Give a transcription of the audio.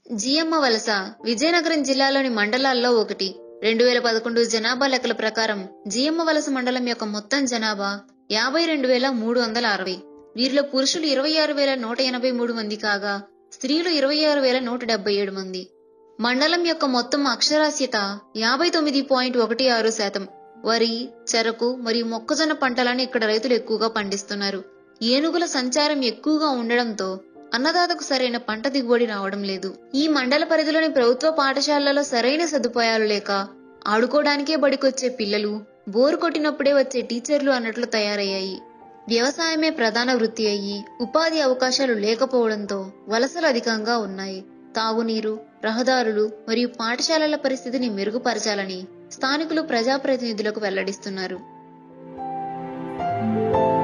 జియమ్మ వలస విజయనగరం జిల్లాలోని మండలాల్లో ఒకటి రెండు వేల పదకొండు జనాభా లెక్కల ప్రకారం జియమ్మ వలస మండలం యొక్క మొత్తం జనాభా యాభై రెండు వేల మూడు వందల అరవై వీరిలో పురుషులు ఇరవై ఆరు వేల నూట ఎనభై మూడు మంది కాగా స్త్రీలు ఇరవై ఆరు వేల నూట డెబ్బై ఏడు మంది మండలం యొక్క మొత్తం అక్షరాస్యత యాభై తొమ్మిది పాయింట్ ఒకటి ఆరు శాతం వరి చెరకు మరియు మొక్కజొన్న పంటలను ఇక్కడ రైతులు ఎక్కువగా పండిస్తున్నారు ఏనుగుల సంచారం ఎక్కువగా ఉండడంతో అన్నదాతకు సరైన పంట దిగుబడి రావడం లేదు ఈ మండల పరిధిలోని ప్రభుత్వ పాఠశాలలలో సరైన సదుపాయాలు లేక ఆడుకోవడానికే బడికొచ్చే పిల్లలు బోరు కొట్టినప్పుడే వచ్చే టీచర్లు అన్నట్లు తయారయ్యాయి వ్యవసాయమే ప్రధాన వృత్తి అయ్యి ఉపాధి అవకాశాలు లేకపోవడంతో వలసలు అధికంగా ఉన్నాయి తాగునీరు రహదారులు మరియు పాఠశాలల పరిస్థితిని మెరుగుపరచాలని స్థానికులు ప్రజాప్రతినిధులకు వెల్లడిస్తున్నారు